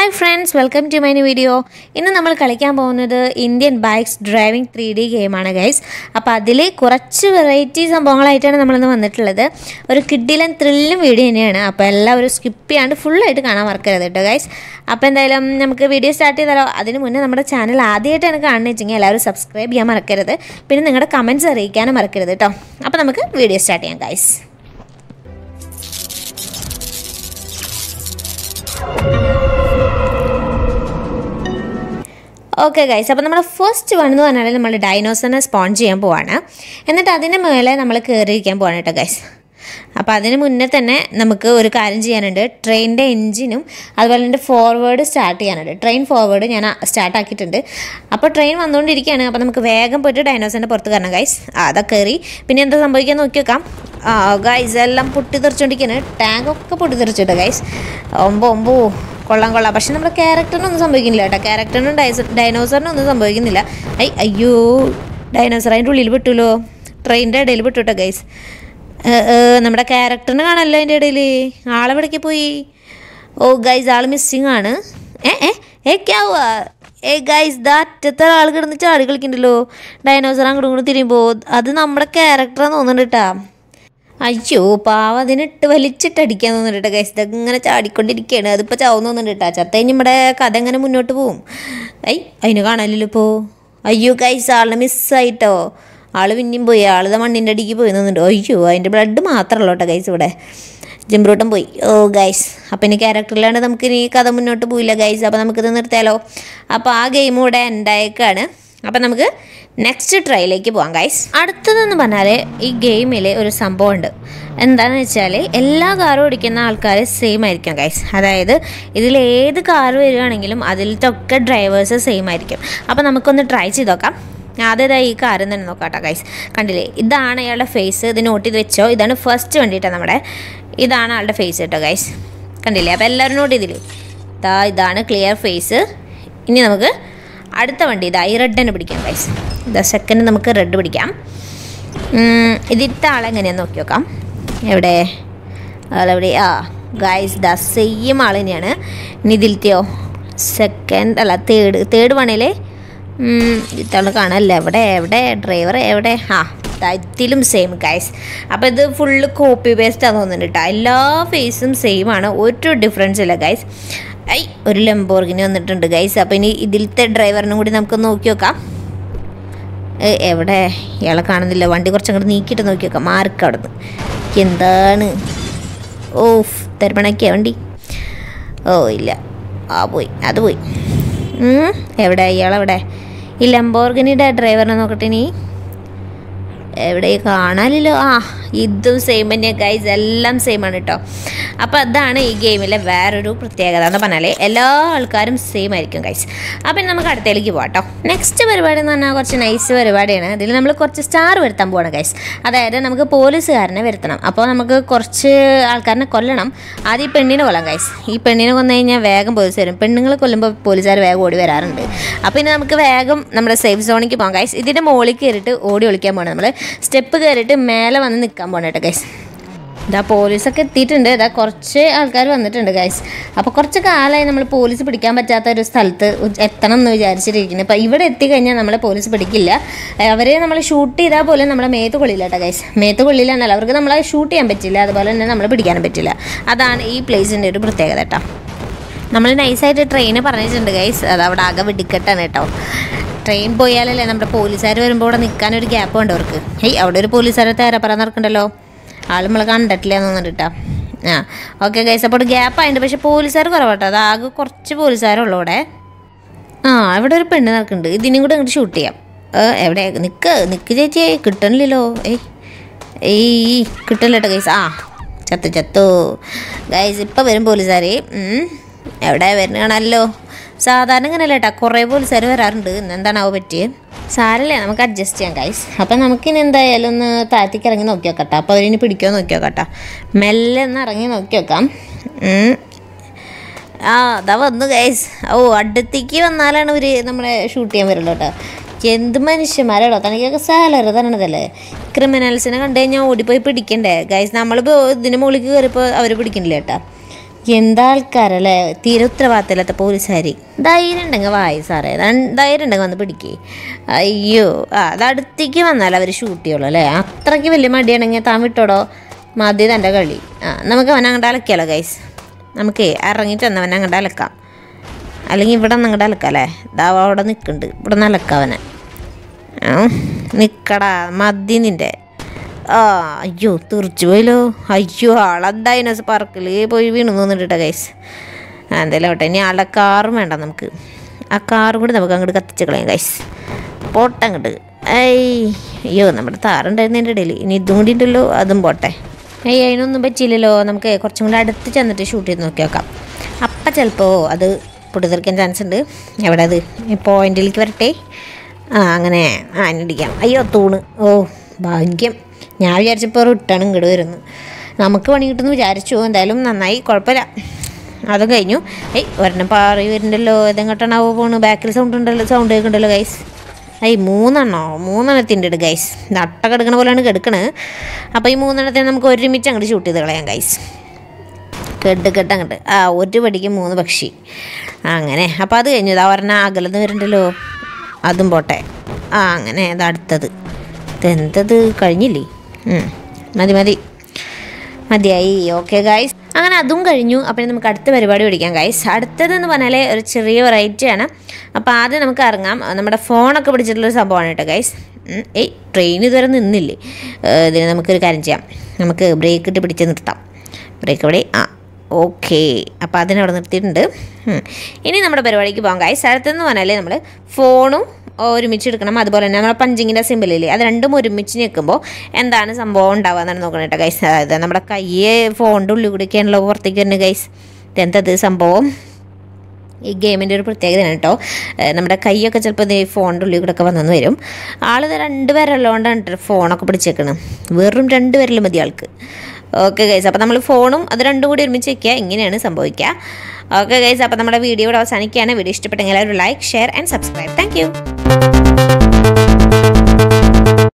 Hi friends welcome to my video ഇന്ന് നമ്മൾ കളിക്കാൻ പോകുന്നത് Indian bikes driving three D ഗെയിമാണ് ഗൈസ് അപ്പോൾ അതിൽ കുറച്ച് വെറൈറ്റി സംഭവങ്ങളായിട്ടാണ് നമ്മളിന്ന് വന്നിട്ടുള്ളത് ഒരു കിഡിലൻ ത്രില്ലും വീഡിയോ തന്നെയാണ് അപ്പോൾ എല്ലാവരും സ്കിപ്പ് ചെയ്യാണ്ട് ഫുള്ളായിട്ട് കാണാൻ മറക്കരുത് കേട്ടോ ഗൈസ് അപ്പോൾ എന്തായാലും നമുക്ക് വീഡിയോ സ്റ്റാർട്ട് ചെയ്താലോ അതിന് മുന്നേ നമ്മുടെ ചാനൽ ആദ്യമായിട്ടാണ് കാണുന്നത് വെച്ചെങ്കിൽ എല്ലാവരും സബ്സ്ക്രൈബ് ചെയ്യാൻ മറക്കരുത് പിന്നെ നിങ്ങളുടെ കമൻറ്റ്സ് അറിയിക്കാനും മറക്കരുത് കേട്ടോ അപ്പോൾ നമുക്ക് വീഡിയോ സ്റ്റാർട്ട് ചെയ്യാം ഗൈസ് ഓക്കെ ഗൈസ് അപ്പോൾ നമ്മുടെ ഫസ്റ്റ് വൺ എന്ന് പറഞ്ഞാൽ നമ്മൾ ഡൈനോസറിനെ സ്പോൺ ചെയ്യാൻ പോവാണ് എന്നിട്ട് അതിന് മേലെ നമ്മൾ കയറിയിരിക്കാൻ പോവാണ് കേട്ടോ ഗൈസ് അപ്പോൾ അതിന് മുന്നേ തന്നെ നമുക്ക് ഒരു കാര്യം ചെയ്യാനുണ്ട് ട്രെയിനിൻ്റെ എൻജിനും അതുപോലെ തന്നെ ഫോർവേഡ് സ്റ്റാർട്ട് ചെയ്യാനുണ്ട് ട്രെയിൻ ഫോർവേഡ് ഞാൻ സ്റ്റാർട്ട് ആക്കിയിട്ടുണ്ട് അപ്പോൾ ട്രെയിൻ വന്നുകൊണ്ടിരിക്കുകയാണ് അപ്പോൾ നമുക്ക് വേഗം പോയിട്ട് ഡൈനോസറിൻ്റെ പുറത്ത് കയറണം ഗൈസ് അതൊക്കെ കയറി പിന്നെ എന്താ സംഭവിക്കാൻ നോക്കി വെക്കാം ആ ഗൈസ് എല്ലാം പൊട്ടിത്തെറിച്ചുകൊണ്ടിരിക്കുകയാണ് ടാങ്കൊക്കെ പൊട്ടിത്തെറിച്ചിട്ട് ഗൈസ് ഒമ്പോ ഒമ്പോ കൊള്ളാം കൊള്ളാം പക്ഷെ നമ്മുടെ ക്യാരക്ടറിനൊന്നും സംഭവിക്കുന്നില്ല കേട്ടോ ക്യാരക്ടറിനും ഡൈസ ഡൈനോസറിനും ഒന്നും സംഭവിക്കുന്നില്ല ഐ അയ്യോ ഡൈനോസർ അതിൻ്റെ ഉള്ളിൽ വിട്ടുല്ലോ ട്രെയിനിൻ്റെ ഇടയിൽ വിട്ടു കേട്ടോ ഗൈസ് നമ്മുടെ ക്യാരക്ടറിന് കാണല്ലോ അതിൻ്റെ ഇടയിൽ ആളെവിടേക്ക് പോയി ഓ ഗൈസ് ആൾ മിസ്സിങ് ആണ് ഏ ഏ ഏ ക്യാവുക ഏ ഗൈസ് ദാ അറ്റത്തെ ആൾ കിടന്ന് ചാടി കളിക്കണ്ടല്ലോ ഡൈനോസർ അങ്ങോട്ടും ഇങ്ങോട്ടും തിരിയുമ്പോൾ അത് നമ്മുടെ ക്യാരക്ടറാന്ന് തോന്നുന്നുണ്ട് കേട്ടാ അയ്യോ പാവ അതിനിട്ട് വലിച്ചിട്ടടിക്കാൻ തോന്നുന്നുണ്ട് ഗൈസ് ഇതങ്ങനെ ചാടിക്കൊണ്ടിരിക്കുകയാണ് അതിപ്പോൾ ചാവുന്ന തോന്നുന്നുണ്ട് കേട്ടോ ചത്ത കഴിഞ്ഞ് നമ്മുടെ കഥ എങ്ങനെ മുന്നോട്ട് പോവും ഐ അതിന് കാണാനില്ലല്ലോ ഇപ്പോൾ അയ്യോ ഗൈസ് ആളിനെ മിസ്സായിട്ടോ ആള് പിന്നെയും പോയി ആള് മണ്ണിൻ്റെ അടിക്ക് പോയി നിന്നുണ്ട് അയ്യോ അതിൻ്റെ ബ്ലഡ് മാത്രമല്ലോ കേട്ടോ ഗൈസ് ഇവിടെ ജിംബ്രൂട്ടം പോയി ഓ ഗൈസ് അപ്പം ഇനി ക്യാരക്ടറിലാണ്ട് നമുക്ക് ഇനി കഥ മുന്നോട്ട് പോയില്ല ഗൈസ് അപ്പോൾ നമുക്കിത് നിർത്തിയാലോ അപ്പോൾ ആ ഗെയിം ഇവിടെ എൻഡായേക്കാണ് അപ്പം നമുക്ക് നെക്സ്റ്റ് ട്രൈയിലേക്ക് പോകാം ഗൈസ് അടുത്തതെന്ന് പറഞ്ഞാൽ ഈ ഗെയിമിൽ ഒരു സംഭവമുണ്ട് എന്താണെന്ന് വെച്ചാൽ എല്ലാ കാറും ഓടിക്കുന്ന ആൾക്കാർ സെയിം ആയിരിക്കും ഗൈസ് അതായത് ഇതിൽ ഏത് കാർ വരികയാണെങ്കിലും അതിലത്തെ ഒക്കെ ഡ്രൈവേഴ്സ് സെയിം ആയിരിക്കും അപ്പോൾ നമുക്കൊന്ന് ട്രൈ ചെയ്ത് നോക്കാം ആദ്യമായി ഈ കാറിൽ തന്നെ നോക്കാം കേട്ടോ ഗൈസ് കണ്ടില്ലേ ഇതാണ് അയാളുടെ ഫേസ് ഇത് നോട്ട് ചെയ്ത് വെച്ചോ ഇതാണ് ഫസ്റ്റ് വണ്ടിയിട്ടാണ് നമ്മുടെ ഇതാണ് ആളുടെ ഫേസ് കേട്ടോ ഗൈസ് കണ്ടില്ലേ അപ്പോൾ എല്ലാവരും നോട്ട് ചെയ്തില്ലേ ഇതാ ഇതാണ് ക്ലിയർ ഫേസ് ഇനി നമുക്ക് അടുത്ത വണ്ടി ഇതാ ഈ റെഡ് തന്നെ പിടിക്കാം ഗൈസ് ഇതാ സെക്കൻഡ് നമുക്ക് റെഡ് പിടിക്കാം ഇതിലത്തെ ആളെങ്ങനെയാന്ന് നോക്കി നോക്കാം എവിടെ ആളെവിടെ ആ ഗൈസ് ദ സെയിം ആൾ തന്നെയാണ് ഇനി ഇതിലത്തെയോ സെക്കൻഡ് അല്ല തേർഡ് തേർഡ് വണ്ടിയിൽ ഇത്തവണ കാണാനല്ല എവിടെ എവിടെ ഡ്രൈവർ എവിടെ ആ ഇതിലും സെയിം ഗൈസ് അപ്പോൾ ഇത് ഫുള്ള് കോപ്പി പേസ്റ്റ് ആണെന്ന് തോന്നുന്നുണ്ട് കേട്ടോ എല്ലാ ഫേസും സെയിം ആണ് ഒരു ഡിഫറൻസ് ഇല്ല ഗൈസ് ഐ ഒരു ലംബോർഗിന് വന്നിട്ടുണ്ട് ഗൈസ് അപ്പോൾ ഇനി ഇതിലത്തെ ഡ്രൈവറിനും കൂടി നമുക്ക് നോക്കി നോക്കാം എവിടെ ഇയാളെ കാണുന്നില്ല വണ്ടി കുറച്ചങ്ങോട്ട് നീക്കിയിട്ട് നോക്കി നോക്കാം മാർക്ക് അവിടെ നിന്ന് എന്താണ് ഓഫ് തരുമണക്കിയ വണ്ടി ഓ ഇല്ല ആ പോയി അത് പോയി എവിടെ ഇയാളെവിടെ ഈ ലംബോർഗിനിയുടെ ഡ്രൈവറിനെ നോക്കട്ടെ ഇനി എവിടെ കാണാനില്ലോ ആ ഇതും സെയിം തന്നെയാണ് ഗൈസ് എല്ലാം സെയിം ആണ് കേട്ടോ അപ്പോൾ അതാണ് ഈ ഗെയിമിലെ വേറൊരു പ്രത്യേകത എന്ന് പറഞ്ഞാൽ എല്ലാ ആൾക്കാരും സെയിം ആയിരിക്കും ഗൈസ് അപ്പം നമുക്ക് അടുത്തേക്ക് പോകാം കേട്ടോ നെക്സ്റ്റ് പരിപാടി എന്ന് പറഞ്ഞാൽ കുറച്ച് നൈസ് പരിപാടിയാണ് ഇതിൽ നമ്മൾ കുറച്ച് സ്റ്റാർ വരുത്താൻ പോവാണ് ഗൈസ് അതായത് നമുക്ക് പോലീസുകാരനെ വരുത്തണം അപ്പോൾ നമുക്ക് കുറച്ച് ആൾക്കാരനെ കൊല്ലണം ആദ്യം ഈ പെണ്ണിനെ കൊല്ലാം ഗൈസ് ഈ പെണ്ണിനെ കൊന്നു കഴിഞ്ഞാൽ വേഗം പോലീസ് വരും പെണ്ണുങ്ങളെ കൊല്ലുമ്പോൾ പോലീസുകാർ വേഗം ഓടി വരാറുണ്ട് അപ്പോൾ ഇനി നമുക്ക് വേഗം നമ്മുടെ സേഫ് സോണിലേക്ക് പോകാം ഗൈസ് ഇതിൻ്റെ മുകളിൽ കയറിയിട്ട് ഓടി ഒളിക്കാൻ പോകണം നമ്മൾ സ്റ്റെപ്പ് കയറിയിട്ട് മേലെ വന്ന് നിൽക്കാൻ പോകണം കേട്ടോ ഗൈസ് ഇതാ പോലീസൊക്കെ എത്തിയിട്ടുണ്ട് ഇതാ കുറച്ച് ആൾക്കാർ വന്നിട്ടുണ്ട് ഗൈസ് അപ്പോൾ കുറച്ച് കാലമായി നമ്മൾ പോലീസ് പിടിക്കാൻ പറ്റാത്ത ഒരു സ്ഥലത്ത് എത്തണം എന്ന് വിചാരിച്ചിരിക്കുന്നത് അപ്പോൾ ഇവിടെ എത്തിക്കഴിഞ്ഞാൽ നമ്മളെ പോലീസ് പിടിക്കില്ല അവരെ നമ്മൾ ഷൂട്ട് ചെയ്താൽ പോലും നമ്മളെ മേത്ത് കൊള്ളില്ല കേട്ടോ ഗൈസ് മേത്ത് കൊള്ളില്ല എന്നല്ല അവർക്ക് നമ്മളെ ഷൂട്ട് ചെയ്യാൻ പറ്റില്ല അതുപോലെ തന്നെ നമ്മളെ പിടിക്കാനും പറ്റില്ല അതാണ് ഈ പ്ലേസിൻ്റെ ഒരു പ്രത്യേകത കേട്ടോ നമ്മൾ നൈസായിട്ട് ട്രെയിന് പറഞ്ഞിട്ടുണ്ട് ഗൈസ് അത് അവിടെ ആകെ വെടിക്കെട്ടാണ് കേട്ടോ ട്രെയിൻ പോയാലല്ലേ നമ്മുടെ പോലീസുകാർ വരുമ്പോൾ ഇവിടെ നിൽക്കാനൊരു ഗ്യാപ്പ് ഉണ്ട് അവർക്ക് ഹേയ് അവിടെ ഒരു പോലീസുകാരെ തേരപ്പറ നടക്കണ്ടല്ലോ ആൾ നമ്മളെ കണ്ടിട്ടില്ല തോന്നുന്നുണ്ട് കേട്ടോ ആ ഓക്കെ ഗൈസ് അപ്പോൾ ഗ്യാപ്പ് ആയിട്ടുണ്ട് പക്ഷേ പോലീസുകാർ കുറവാട്ടോ അത് ആകെ കുറച്ച് പോലീസുകാരുള്ളൂ ഇവിടെ ആ ഇവിടെ ഒരു പെണ്ണ് നടക്കുന്നുണ്ട് ഇതിനും കൂടെ അങ്ങോട്ട് ഷൂട്ട് ചെയ്യാം എവിടെ നിൽക്ക് നിൽക്ക് ചേച്ചിയെ കിട്ടണില്ലല്ലോ ഏയ് ഏയ് കിട്ടില്ല കേട്ടോ ഗൈസ് ആ ചത്തു ചത്തു ഗൈസ് ഇപ്പം വരും പോലീസുകാർ എവിടെ വരുന്ന കാണാമല്ലോ സാധാരണ ഇങ്ങനെയല്ല കേട്ടോ കുറേ പോലീസുകാർ വരാറുണ്ട് ഇന്ന് എന്താണാവോ പറ്റിയത് സാരല്ലേ നമുക്ക് അഡ്ജസ്റ്റ് ചെയ്യാം ഗൈസ് അപ്പം നമുക്കിനി എന്തായാലും ഒന്ന് താഴത്തേക്ക് ഇറങ്ങി നോക്കി നോക്കട്ടെ അപ്പോൾ അവരിനി പിടിക്കുമോ നോക്കി നോക്കട്ടെ മെല്ലെ ഒന്ന് ഇറങ്ങി നോക്കി നോക്കാം ആ അതാ വന്നു ഗൈസ് ഓ അടുത്തേക്ക് വന്നാലാണ് ഇവർ നമ്മളെ ഷൂട്ട് ചെയ്യാൻ വരുള്ളൂ കേട്ടോ എന്ത് മനുഷ്യന്മാരാണോ തനിക്കൊക്കെ സാലറി തരണതല്ലേ ക്രിമിനൽസിനെ കണ്ടു കഴിഞ്ഞാൽ ഓടിപ്പോയി പിടിക്കണ്ടേ ഗൈസ് നമ്മളിപ്പോൾ ഇതിൻ്റെ മുകളിൽ കയറിയപ്പോൾ അവർ പിടിക്കണില്ല കേട്ടോ എന്താ ആൾക്കാരല്ലേ തീരെ ഉത്തരവാദിത്തമില്ലാത്ത പോലീസുകാർ ധൈര്യം ഉണ്ടെങ്കിൽ വായി സാറേ ദാ- ധൈര്യം ഉണ്ടെങ്കിൽ വന്ന് പിടിക്കേ അയ്യോ ആ അത് അടുത്തേക്ക് വന്നാൽ അവർ ഷൂട്ട് ചെയ്യുള്ളൂ അല്ലേ അത്രയ്ക്ക് വലിയ മടിയാണെങ്കിൽ താൻ വിട്ടോടോ മതി തൻ്റെ കളി ആ നമുക്ക് അവനെ അങ്ങോട്ട് അലക്കിയാലോ ഗൈസ് നമുക്കേ ഇറങ്ങിയിട്ട് വന്ന് അവനെ അങ്ങോട്ട് അലക്കാം അല്ലെങ്കിൽ ഇവിടെ നിന്ന് അങ്ങോട്ട് അലക്കാം അല്ലേ ഇതാ അവിടെ നിൽക്കുന്നുണ്ട് ഇവിടെ നിന്ന് അലക്കാം അവനെ ആ, നിക്കടാ മതി നിൻ്റെ ആ അയ്യോ തെറിച്ചു പോയല്ലോ അയ്യോ ആളെ ഡൈനോസ് പാർക്കിൽ പോയി വീണു തോന്നിട്ടാ ഗൈസ് ആ എന്തായാലും ആവട്ടെ ഇനി ആളുടെ കാറും വേണ്ട നമുക്ക് ആ കാറും കൂടി നമുക്ക് അങ്ങോട്ട് കത്തിച്ച് കളയാം ഗൈസ് പോട്ടെ അങ്ങോട്ട് ഏയ് അയ്യോ നമ്മുടെ താറുണ്ടായിരുന്നു എൻ്റെ ഇടയിൽ ഇനി ഇതും കൂടി ഉണ്ടല്ലോ അതും പോട്ടെ ഏയ് അതിനൊന്നും പറ്റിയില്ലല്ലോ നമുക്ക് കുറച്ചും കൂടി അടുത്ത് ചെന്നിട്ട് ഷൂട്ട് ചെയ്ത് നോക്കി നോക്കാം അപ്പം ചിലപ്പോൾ അത് പൊട്ടിത്തെറിക്കാൻ ചാൻസ് ഉണ്ട് എവിടെ അത് പോയിന്റിലേക്ക് വരട്ടെ ആ അങ്ങനെ ആ ഇടിക്കാം അയ്യോ തൂണ് ഓ ഭാഗ്യം ഞാൻ വിചാരിച്ചപ്പോൾ റിട്ടേൺ ഇങ്ങോട്ട് വരുന്നു നമുക്ക് പണി കിട്ടുമെന്ന് വിചാരിച്ചു എന്തായാലും നന്നായി കുഴപ്പമില്ല അതും കഴിഞ്ഞു ഏയ് ഒരെണ്ണം പാറി വരുന്നുണ്ടല്ലോ ഇതെങ്ങോട്ടാണാവോ പോണ് ബാക്കിൽ സൗണ്ട് ഉണ്ടല്ലോ സൗണ്ട് കേൾക്കുന്നുണ്ടല്ലോ ഗൈസ് ഏയ് മൂന്നെണ്ണോ മൂന്നെണ്ണത്തിൻ്റെ ഉണ്ട് ഗൈസ് നട്ട കിടക്കണ പോലെയാണ് കിടക്കണത് അപ്പോൾ ഈ മൂന്നെണ്ണത്തെ നമുക്ക് ഒരുമിച്ച് അങ്ങോട്ട് ഷൂട്ട് ചെയ്ത് കളയാം ഗൈസ് കെട്ട് കെട്ട് അങ്ങോട്ട് ആ ഒരു പടിക്ക് മൂന്ന് പക്ഷി അങ്ങനെ അപ്പോൾ അത് കഴിഞ്ഞു ഇതാ ഒരെണ്ണം അകലെന്ന് വരുന്നുണ്ടല്ലോ അതും പോട്ടെ ആ അങ്ങനെ ഇതാ അടുത്തത് ഇതെന്തത് കഴിഞ്ഞില്ലേ ഉം. മതി മതി മതിയായി ഓക്കെ ഗായ്സ് അങ്ങനെ അതും കഴിഞ്ഞു അപ്പോൾ നമുക്ക് അടുത്ത പരിപാടി പിടിക്കാം ഗായ്സ് അടുത്തതെന്ന് പറഞ്ഞാൽ ഒരു ചെറിയ വെറൈറ്റി ആണ് അപ്പോൾ ആദ്യം നമുക്ക് ഇറങ്ങാം നമ്മുടെ ഫോണൊക്കെ പിടിച്ചിട്ടുള്ളൊരു സംഭവമാണ് കേട്ടോ ഗൈസ് ഏയ് ട്രെയിൻ ഇതുവരെ നിന്നില്ലേ ഏഹ് ഇതിന് നമുക്കൊരു കാര്യം ചെയ്യാം നമുക്ക് ബ്രേക്ക് ഇട്ട് പിടിച്ച് നിർത്താം ബ്രേക്ക് എവിടെ ആ ഓക്കെ അപ്പോൾ അതിനവിടെ നിർത്തിയിട്ടുണ്ട് ഉം. ഇനി നമ്മുടെ പരിപാടിക്ക് പോകാം ഗൈസ് അടുത്തെന്ന് പറഞ്ഞാൽ നമ്മൾ ഫോണും ഒരുമിച്ച് എടുക്കണം അതുപോലെ തന്നെ നമ്മുടെ പഞ്ചിങ്ങിൻ്റെ സിമ്പിളില്ലേ അത് രണ്ടും ഒരുമിച്ച് നിൽക്കുമ്പോൾ എന്താണ് സംഭവം ഉണ്ടാവുക എന്നാണ് നോക്കണം കേട്ടോ ഗൈസ് അതായത് നമ്മുടെ കയ്യെ ഫോണിൻ്റെ ഉള്ളിൽ കൂടിയൊക്കെയാണല്ലോ പുറത്തേക്ക് വരുന്നത് ഗൈസ് ഇതെന്തത് സംഭവം ഈ ഗെയിമിൻ്റെ ഒരു പ്രത്യേകതയാണ് കേട്ടോ ഏഹ് നമ്മുടെ കൈയൊക്കെ ചിലപ്പോൾ ഈ ഫോണിൻ്റെ ഉള്ളിൽ കൂടെ ഒക്കെ വന്നെന്ന് വരും ആളിത് രണ്ട് പേരല്ലോണ്ടാണ് കേട്ടോ ഫോണൊക്കെ പിടിച്ചേക്കണം വെറും രണ്ട് പേരിൽ മതി ആൾക്ക് ഓക്കെ ഗൈസ് അപ്പോൾ നമ്മൾ ഫോണും അത് രണ്ടും കൂടി ഒരുമിച്ച് വയ്ക്കുക ഇങ്ങനെയാണ് സംഭവിക്കുക ഓക്കെ ഗൈസ് അപ്പോൾ നമ്മുടെ വീഡിയോ ഇവിടെ അവസാനിക്കുകയാണ് വീഡിയോ ഇഷ്ടപ്പെട്ടെങ്കിൽ എല്ലാവരും like share and subscribe thank